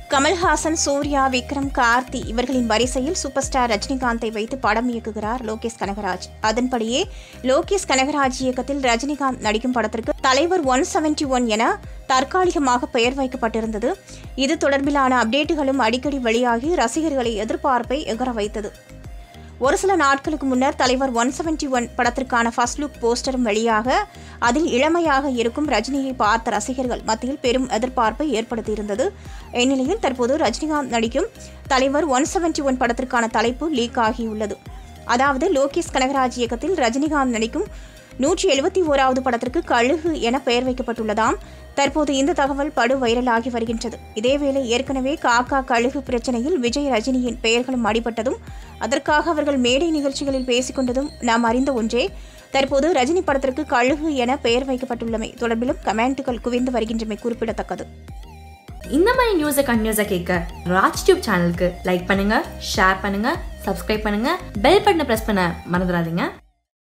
கமல்ஹாசன் சூர்யா விக்ரம் கார்த்தி இவர்களின் வரிசையில் super star ரஜினிகாந்தை வைத்து படம் இயக்குகிறார் லோகேஷ் கனகராஜ் அதன்படியே லோகேஷ் கனகராஜ் இயக்கத்தில் ரஜினிகாந்த் நடிக்கும் படத்திற்கு தலைவர் ஒன் செவன்டி ஒன் என தற்காலிகமாக பெயர் வைக்கப்பட்டிருந்தது இது தொடர்பிலான அப்டேட்டுகளும் அடிக்கடி வெளியாகி ரசிகர்களை எதிர்பார்ப்பை எகர வைத்தது ஒரு சில நாட்களுக்கு முன்னர் தலைவர் ஒன் செவன்டி ஒன் படத்திற்கான ஃபர்ஸ்ட் லுக் போஸ்டரும் வெளியாக அதில் இளமையாக இருக்கும் ரஜினியை பார்த்த ரசிகர்கள் மத்தியில் பெரும் எதிர்பார்ப்பை ஏற்படுத்தியிருந்தது இந்நிலையில் தற்போது ரஜினிகாந்த் நடிக்கும் தலைவர் ஒன் செவன்டி ஒன் படத்திற்கான தலைப்பு லீக் ஆகியுள்ளது அதாவது லோகேஷ் கனகராஜ் இயக்கத்தில் ரஜினிகாந்த் நடிக்கும் நூற்றி எழுபத்தி ஓராவது படத்திற்கு கழுகு என பெயர் வைக்கப்பட்டுள்ளதாம் தற்போது இந்த தகவல் படு வைரலாகி வருகின்றது இதேவேளை ஏற்கனவே காக்கா கழுகு பிரச்சனையில் விஜய் ரஜினியின் பெயர்களும் அடிபட்டதும் அதற்காக அவர்கள் மேடை நிகழ்ச்சிகளில் பேசிக்கொண்டதும் நாம் அறிந்த ஒன்றே தற்போது ரஜினி படத்திற்கு கழுகு என பெயர் வைக்கப்பட்டுள்ளமை தொடர்பிலும் கமெண்ட்டுகள் குவிந்து வருகின்றமை குறிப்பிடத்தக்கது இந்த மாதிரி நியூஸை கண்டினியூஸாக கேட்க ராஜ் டியூப் சேனலுக்கு லைக் பண்ணுங்க ஷேர் பண்ணுங்க சப்ஸ்கிரைப் பண்ணுங்க பெல் பட்டனை ப்ரெஸ் பண்ண மறந்துடாதீங்க